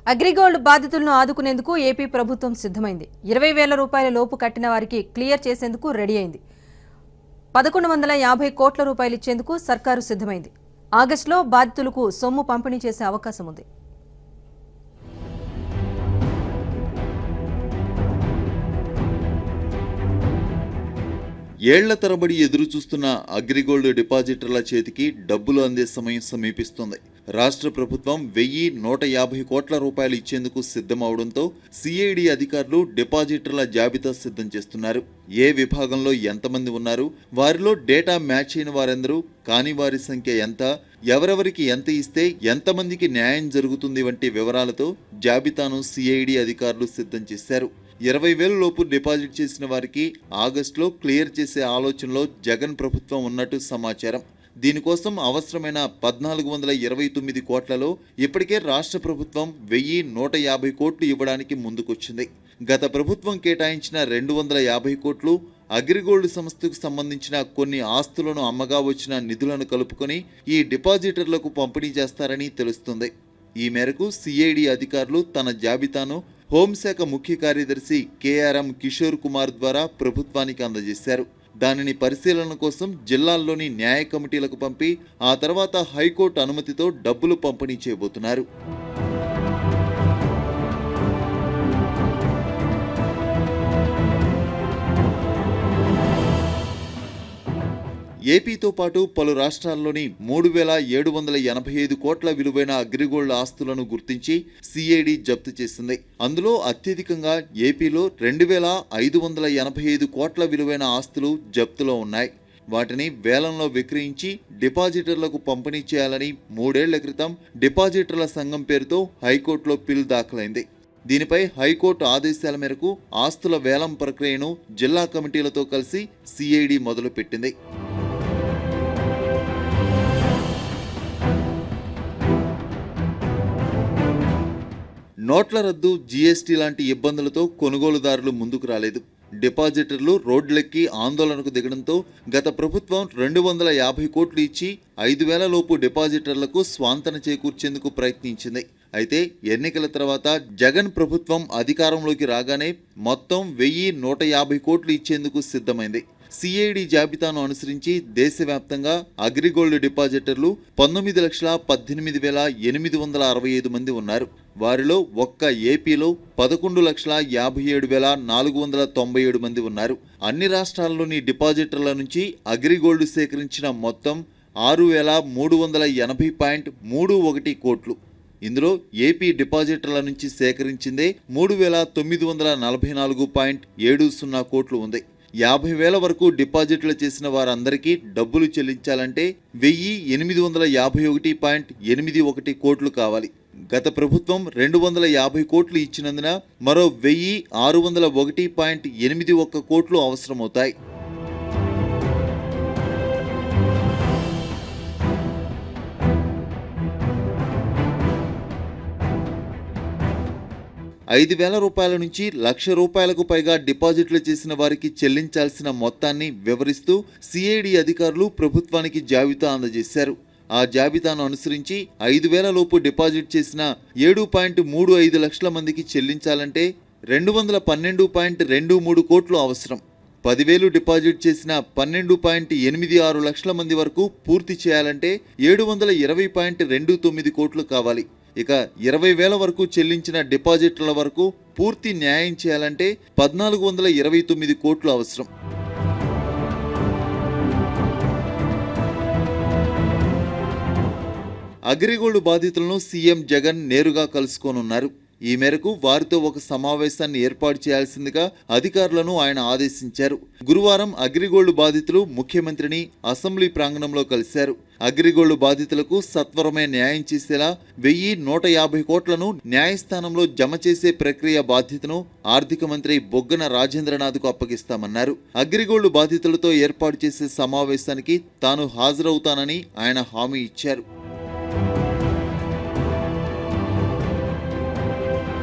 అగ్రిగోల్డ్ బాధితులను ఆదుకునేందుకు ఏపీ ప్రభుత్వం సిద్ధమైంది ఇరవై వేల రూపాయల లోపు కట్టిన వారికి క్లియర్ చేసేందుకు రెడీ అయింది పదకొండు వందల యాభై కోట్ల రూపాయలు ఇచ్చేందుకు సర్కారు సిద్ధమైంది ఆగస్టులో బాధితులకు సొమ్ము పంపిణీ చేసే అవకాశం ఉంది ఏళ్ల తరబడి ఎదురు చూస్తున్న అగ్రిగోల్డ్ డిపాజిటర్ల చేతికి డబ్బులు అందే సమయం సమీపిస్తోంది రాష్ట్ర ప్రభుత్వం వెయ్యి నూట యాభై కోట్ల రూపాయలు ఇచ్చేందుకు సిద్ధమవడంతో సిఐడి అధికారులు డిపాజిటర్ల జాబితా సిద్ధం చేస్తున్నారు ఏ విభాగంలో ఎంతమంది ఉన్నారు వారిలో డేటా మ్యాచ్ అయిన వారెందరూ కాని వారి సంఖ్య ఎంత ఎవరెవరికి ఎంత ఇస్తే ఎంతమందికి న్యాయం జరుగుతుంది వంటి వివరాలతో జాబితాను సిఐడి అధికారులు సిద్ధం చేశారు ఇరవై వేల లోపు డిపాజిట్ చేసిన వారికి ఆగస్టులో క్లియర్ చేసే ఆలోచనలో జగన్ ప్రభుత్వం ఉన్నట్టు సమాచారం దీనికోసం అవసరమైన పద్నాలుగు వందల ఇరవై తొమ్మిది కోట్లలో ఇప్పటికే రాష్ట్ర ప్రభుత్వం వెయ్యి నూట యాభై కోట్లు ఇవ్వడానికి ముందుకొచ్చింది గత ప్రభుత్వం కేటాయించిన రెండు వందల యాభై కోట్లు అగ్రిగోల్డ్ సంస్థకు సంబంధించిన కొన్ని ఆస్తులను అమ్మగా వచ్చిన నిధులను కలుపుకొని ఈ డిపాజిటర్లకు పంపిణీ చేస్తారని తెలుస్తుంది ఈ మేరకు సిఐడి అధికారులు తన జాబితాను హోంశాఖ ముఖ్య కార్యదర్శి కేఆర్ఎం కిషోర్ కుమార్ ద్వారా ప్రభుత్వానికి అందజేశారు దానిని పరిశీలన కోసం జిల్లాల్లోని న్యాయ కమిటీలకు పంపి ఆ తర్వాత హైకోర్టు అనుమతితో డబ్బులు పంపిణీ చేయబోతున్నారు ఏపీతో పాటు పలు రాష్ట్రాల్లోని మూడు వేల ఏడు వందల ఎనభై ఐదు కోట్ల విలువైన అగ్రిగోల్డ్ ఆస్తులను గుర్తించి సిఐడి జప్తు చేసింది అందులో అత్యధికంగా ఏపీలో రెండు వేల ఐదు వందల ఎనభై ఐదు కోట్ల విలువైన ఆస్తులు జప్తులో ఉన్నాయి వాటిని వేలంలో విక్రయించి డిపాజిటర్లకు పంపిణీ చేయాలని మూడేళ్ల క్రితం డిపాజిటర్ల సంఘం పేరుతో హైకోర్టులో పిల్ దాఖలైంది దీనిపై హైకోర్టు ఆదేశాల మేరకు ఆస్తుల వేలం ప్రక్రియను జిల్లా కమిటీలతో కలిసి సిఐడి మొదలుపెట్టింది నోట్ల రద్దు జీఎస్టీ లాంటి ఇబ్బందులతో కొనుగోలుదారులు ముందుకు రాలేదు డిపాజిటర్లు రోడ్లెక్కి ఆందోళనకు దిగడంతో గత ప్రభుత్వం రెండు వందల యాభై కోట్లు ఇచ్చి ఐదు వేల లోపు డిపాజిటర్లకు స్వాంతన చేకూర్చేందుకు ప్రయత్నించింది అయితే ఎన్నికల తర్వాత జగన్ ప్రభుత్వం అధికారంలోకి రాగానే మొత్తం వెయ్యి నూట యాభై కోట్లు ఇచ్చేందుకు సిద్ధమైంది సిఐడి జాబితాను అనుసరించి దేశవ్యాప్తంగా అగ్రిగోల్డ్ డిపాజిటర్లు పంతొమ్మిది లక్షల పద్దెనిమిది వేల ఎనిమిది వందల అరవై ఐదు మంది ఉన్నారు వారిలో ఒక్క ఏపీలో పదకొండు లక్షల యాభై ఏడు వేల నాలుగు వందల తొంభై ఏడు మంది ఉన్నారు అన్ని రాష్ట్రాల్లోని డిపాజిటర్ల నుంచి అగ్రిగోల్డ్ సేకరించిన మొత్తం ఆరు వేల మూడు వందల ఎనభై పాయింట్ మూడు ఒకటి కోట్లు ఇందులో ఏపీ డిపాజిటర్ల నుంచి సేకరించిందే మూడు వేల తొమ్మిది వందల నలభై నాలుగు పాయింట్ ఏడు సున్నా కోట్లు ఉంది యాభై వేల వరకు డిపాజిట్లు చేసిన వారందరికీ డబ్బులు చెల్లించాలంటే వెయ్యి ఎనిమిది వందల యాభై ఒకటి పాయింట్ ఎనిమిది ఒకటి కోట్లు కావాలి గత ప్రభుత్వం రెండు వందల యాభై కోట్లు ఇచ్చినందున మరో వెయ్యి ఆరు వందల ఒకటి పాయింట్ ఎనిమిది ఒక్క కోట్లు అవసరమవుతాయి ఐదు వేల రూపాయల నుంచి లక్ష రూపాయలకు పైగా డిపాజిట్లు చేసిన వారికి చెల్లించాల్సిన మొత్తాన్ని వివరిస్తూ సిఐడి అధికారులు ప్రభుత్వానికి జాబితా అందజేశారు ఆ జాబితాను అనుసరించి ఐదు వేల లోపు డిపాజిట్ చేసిన ఏడు పాయింట్ మూడు ఐదు లక్షల మందికి చెల్లించాలంటే రెండు వందల పన్నెండు పాయింట్ రెండు మూడు కోట్లు అవసరం పదివేలు డిపాజిట్ చేసిన పన్నెండు పాయింట్ ఎనిమిది ఆరు లక్షల మంది వరకు పూర్తి చేయాలంటే ఏడు వందల ఇరవై పాయింట్ రెండు తొమ్మిది కోట్లు కావాలి ఇక ఇరవై వేల వరకు చెల్లించిన డిపాజిట్ల వరకు పూర్తి న్యాయం చేయాలంటే పద్నాలుగు వందల ఇరవై తొమ్మిది కోట్లు అవసరం అగ్రిగోల్డ్ బాధితులను సీఎం జగన్ నేరుగా కలుసుకోనున్నారు ఈ మేరకు వారితో ఒక సమావేశాన్ని ఏర్పాటు చేయాల్సిందిగా అధికారులను ఆయన ఆదేశించారు గురువారం అగ్రిగోల్డ్ బాధితులు ముఖ్యమంత్రిని అసెంబ్లీ ప్రాంగణంలో కలిశారు అగ్రిగోల్డ్ బాధితులకు సత్వరమే న్యాయం చేసేలా వెయ్యి నూట యాభై కోట్లను న్యాయస్థానంలో జమ చేసే ప్రక్రియ బాధ్యతను ఆర్థిక మంత్రి బొగ్గన రాజేంద్రనాథ్కు అప్పగిస్తామన్నారు అగ్రిగోల్డ్ బాధితులతో ఏర్పాటు చేసే సమావేశానికి తాను హాజరవుతానని ఆయన హామీ ఇచ్చారు